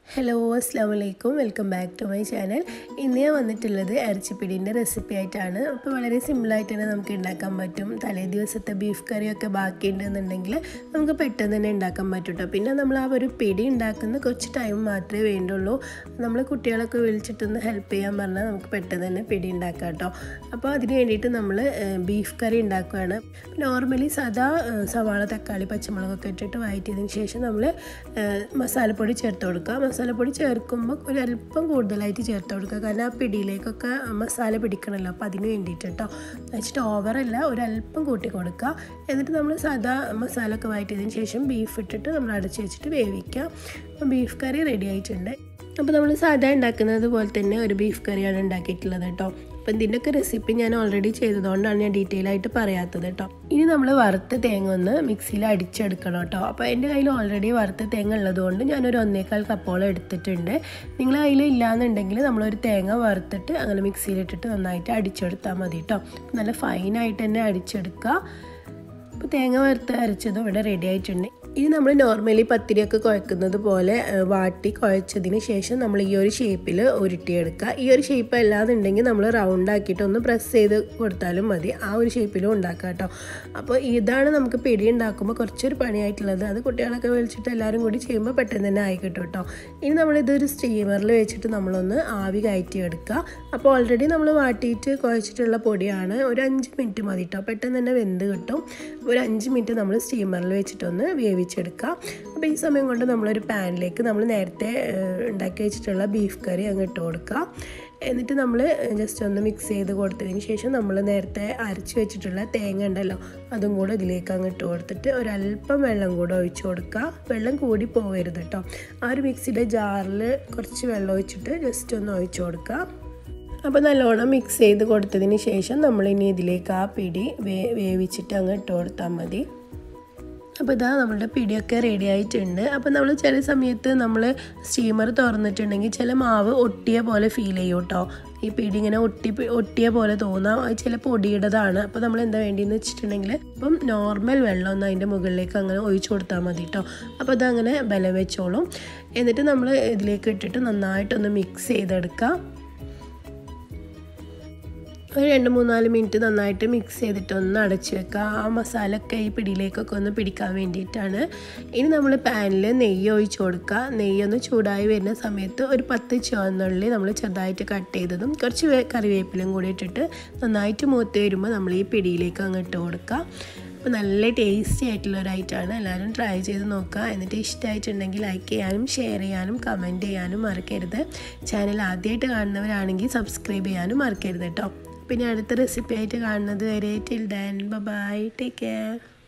hello അസ്സാം വലൈക്കും welcome back to my channel ഇന്ന് ഞാൻ വന്നിട്ടുള്ളത് ഇറച്ചിപ്പിടീൻ്റെ റെസിപ്പി ആയിട്ടാണ് അപ്പോൾ വളരെ സിമ്പിളായിട്ട് തന്നെ നമുക്ക് ഉണ്ടാക്കാൻ പറ്റും തലേ ദിവസത്തെ ബീഫ് കറിയൊക്കെ ബാക്കിയുണ്ടെന്നുണ്ടെങ്കിൽ നമുക്ക് പെട്ടെന്ന് തന്നെ ഉണ്ടാക്കാൻ പറ്റും കേട്ടോ പിന്നെ നമ്മൾ ആ ഒരു പിടി ഉണ്ടാക്കുന്ന കുറച്ച് ടൈം മാത്രമേ വേണ്ടുള്ളൂ നമ്മൾ കുട്ടികളൊക്കെ വിളിച്ചിട്ടൊന്ന് ഹെൽപ്പ് ചെയ്യാൻ പറഞ്ഞാൽ നമുക്ക് പെട്ടെന്ന് തന്നെ പിടി ഉണ്ടാക്കാം കേട്ടോ അപ്പോൾ അതിന് വേണ്ടിയിട്ട് നമ്മൾ ബീഫ് കറി ഉണ്ടാക്കുകയാണ് നോർമലി സാധാ ഏഹ്, സവാള തക്കാളി പച്ചമുളകൊക്കെ ഇട്ടിട്ട് വഴറ്റിയതിന് ശേഷം നമ്മൾ മസാലപ്പൊടി ചേർത്ത് കൊടുക്കുക മസാലപ്പൊടി ചേർക്കുമ്പോൾ ഒരു അല്പം കൂടുതലായിട്ട് ചേർത്ത് കൊടുക്കുക കാരണം ആ പിടിയിലേക്കൊക്കെ മസാല പിടിക്കണമല്ലോ അപ്പോൾ അതിന് വേണ്ടിയിട്ട് കേട്ടോ വെച്ചിട്ട് ഓവറല്ല ഒരു അല്പം കൂട്ടി കൊടുക്കുക എന്നിട്ട് നമ്മൾ സാധാ മസാല ഒക്കെ വഴറ്റിയതിന് ശേഷം ബീഫ് ഇട്ടിട്ട് നമ്മൾ അടച്ച് വെച്ചിട്ട് വേവിക്കുക അപ്പോൾ ബീഫ് കറി റെഡി ആയിട്ടുണ്ട് അപ്പോൾ നമ്മൾ സാധാ ഉണ്ടാക്കുന്നത് പോലെ തന്നെ ഒരു ബീഫ് കറിയാണ് ഉണ്ടാക്കിയിട്ടുള്ളത് കേട്ടോ അപ്പം ഇതിൻ്റെയൊക്കെ റെസിപ്പി ഞാൻ ഓൾറെഡി ചെയ്തതുകൊണ്ടാണ് ഞാൻ ഡീറ്റെയിൽ ആയിട്ട് പറയാത്തത് കേട്ടോ ഇനി നമ്മൾ വറുത്ത തേങ്ങ ഒന്ന് മിക്സിയിൽ അടിച്ചെടുക്കണം കേട്ടോ അപ്പോൾ എൻ്റെ കയ്യിൽ ഓൾറെഡി വറുത്ത തേങ്ങ ഉള്ളതുകൊണ്ട് ഞാനൊരു ഒന്നേക്കാൽ കപ്പോളം എടുത്തിട്ടുണ്ട് നിങ്ങൾ കയ്യിൽ ഇല്ലാന്നുണ്ടെങ്കിൽ നമ്മളൊരു തേങ്ങ വറുത്തിട്ട് അങ്ങനെ മിക്സിയിലിട്ടിട്ട് നന്നായിട്ട് അടിച്ചെടുത്താൽ മതി കേട്ടോ നല്ല ഫൈനായിട്ട് തന്നെ അടിച്ചെടുക്കുക അപ്പോൾ തേങ്ങ വറുത്ത് അരച്ചത് ഇവിടെ റെഡി ആയിട്ടുണ്ട് ഇനി നമ്മൾ നോർമലി പത്തിരിയൊക്കെ കുഴക്കുന്നത് പോലെ ഏഹ്, വാട്ടി കുഴച്ചതിന് ശേഷം നമ്മൾ ഈ ഒരു ഷേപ്പിൽ ഉരുട്ടിയെടുക്കുക ഈ ഒരു ഷേപ്പ് അല്ലാതുണ്ടെങ്കിൽ നമ്മൾ റൗണ്ട് ആക്കിയിട്ട് ഒന്ന് പ്രസ് ചെയ്ത് കൊടുത്താലും മതി ആ ഒരു ഷേപ്പിലും ഉണ്ടാക്കാം കേട്ടോ അപ്പോൾ ഇതാണ് നമുക്ക് പിടി ഉണ്ടാക്കുമ്പോൾ കുറച്ചൊരു പണിയായിട്ടുള്ളത് അത് കുട്ടികളൊക്കെ വിളിച്ചിട്ട് എല്ലാവരും കൂടി ചെയ്യുമ്പോൾ പെട്ടെന്ന് തന്നെ ആയി കിട്ടും കേട്ടോ ഇനി നമ്മളിതൊരു സ്റ്റീമറിൽ വെച്ചിട്ട് നമ്മളൊന്ന് ആവി കയറ്റിയെടുക്കുക അപ്പോൾ ഓൾറെഡി നമ്മൾ വാട്ടിയിട്ട് കുഴച്ചിട്ടുള്ള പൊടിയാണ് ഒരു അഞ്ച് മിനിറ്റ് മതി കേട്ടോ പെട്ടെന്ന് തന്നെ വെന്ത് കിട്ടും ഒരു അഞ്ച് മിനിറ്റ് നമ്മൾ സ്റ്റീമറിൽ വെച്ചിട്ടൊന്ന് വേവിച്ചെടുക്കുക അപ്പോൾ ഈ സമയം കൊണ്ട് നമ്മളൊരു പാനിലേക്ക് നമ്മൾ നേരത്തെ ഏഹ്, ഉണ്ടാക്കി വെച്ചിട്ടുള്ള ബീഫ് കറി അങ്ങ് ഇട്ട് കൊടുക്കുക എന്നിട്ട് നമ്മൾ ജസ്റ്റ് ഒന്ന് മിക്സ് ചെയ്ത് കൊടുത്തതിന് ശേഷം നമ്മൾ നേരത്തെ അരച്ച് വെച്ചിട്ടുള്ള തേങ്ങ ഉണ്ടല്ലോ അതും കൂടെ ഇതിലേക്ക് അങ്ങ് ഇട്ട് കൊടുത്തിട്ട് ഒരല്പം വെള്ളം കൂടെ ഒഴിച്ച് കൊടുക്കുക വെള്ളം കൂടി പോകരുത് കേട്ടോ ആ ഒരു മിക്സിയുടെ ജാറിൽ കുറച്ച് വെള്ളം ഒഴിച്ചിട്ട് ജസ്റ്റ് ഒന്ന് ഒഴിച്ച് കൊടുക്കുക അപ്പോൾ നല്ലോണം മിക്സ് ചെയ്ത് കൊടുത്തതിന് ശേഷം നമ്മളിനി ഇതിലേക്ക് ആ പിടി വേ വേവിച്ചിട്ട് അങ്ങ് ഇട്ട് കൊടുത്താൽ മതി അപ്പോൾ ഇതാ നമ്മളുടെ പിടിയൊക്കെ റെഡി ആയിട്ടുണ്ട് അപ്പോൾ നമ്മൾ ചില സമയത്ത് നമ്മൾ സ്റ്റീമർ തുറന്നിട്ടുണ്ടെങ്കിൽ ചില മാവ് ഒട്ടിയ പോലെ ഫീൽ ചെയ്യും കേട്ടോ ഈ പിടി ഇങ്ങനെ ഒട്ടി ഒട്ടിയ പോലെ തോന്നാം അത് ചില പൊടിയുടേതാണ് അപ്പോൾ നമ്മൾ എന്താ വേണ്ടിയെന്ന് വെച്ചിട്ടുണ്ടെങ്കിൽ ഇപ്പം നോർമൽ വെള്ളം ഒന്ന് അതിൻ്റെ മുകളിലേക്ക് അങ്ങനെ ഒഴിച്ചു കൊടുത്താൽ മതി കേട്ടോ അപ്പോൾ അതങ്ങനെ ബലം വെച്ചോളും എന്നിട്ട് നമ്മൾ ഇതിലേക്ക് ഇട്ടിട്ട് നന്നായിട്ടൊന്ന് മിക്സ് ചെയ്തെടുക്കാം ഒരു രണ്ട് മൂന്നാല് മിനിറ്റ് നന്നായിട്ട് മിക്സ് ചെയ്തിട്ട് ഒന്ന് അടച്ച് വെക്കുക ആ മസാല ഒക്കെ ഈ പിടിയിലേക്കൊക്കെ ഒന്ന് പിടിക്കാൻ വേണ്ടിയിട്ടാണ് ഇനി നമ്മൾ പാനിൽ നെയ്യ് ഒഴിച്ച് കൊടുക്കുക നെയ്യൊന്ന് ചൂടായി വരുന്ന സമയത്ത് ഒരു പത്ത് ചുവന്നുള്ളി നമ്മൾ ചെറുതായിട്ട് കട്ട് ചെയ്തതും കുറച്ച് വേ- കറിവേപ്പിലയും കൂടി ഇട്ടിട്ട് നന്നായിട്ട് മൂത്ത് വരുമ്പോൾ നമ്മൾ ഈ പിടിയിലേക്ക് അങ്ങ് ഇട്ട് കൊടുക്കുക അപ്പോൾ നല്ല ടേസ്റ്റി ആയിട്ടുള്ള ഒരു ഐറ്റമാണ് എല്ലാവരും ട്രൈ ചെയ്ത് നോക്കുക എന്നിട്ട് ഇഷ്ടമായിട്ടുണ്ടെങ്കിൽ ലൈക്ക് ചെയ്യാനും ഷെയർ ചെയ്യാനും കമൻറ്റ് ചെയ്യാനും മറക്കരുത് ചാനൽ ആദ്യമായിട്ട് കാണുന്നവരാണെങ്കിൽ സബ്സ്ക്രൈബ് ചെയ്യാനും മറക്കരുത് കേട്ടോ പിന്നെ അടുത്ത റെസിപ്പി ആയിട്ട് കാണുന്നത് വരെ till then bye take care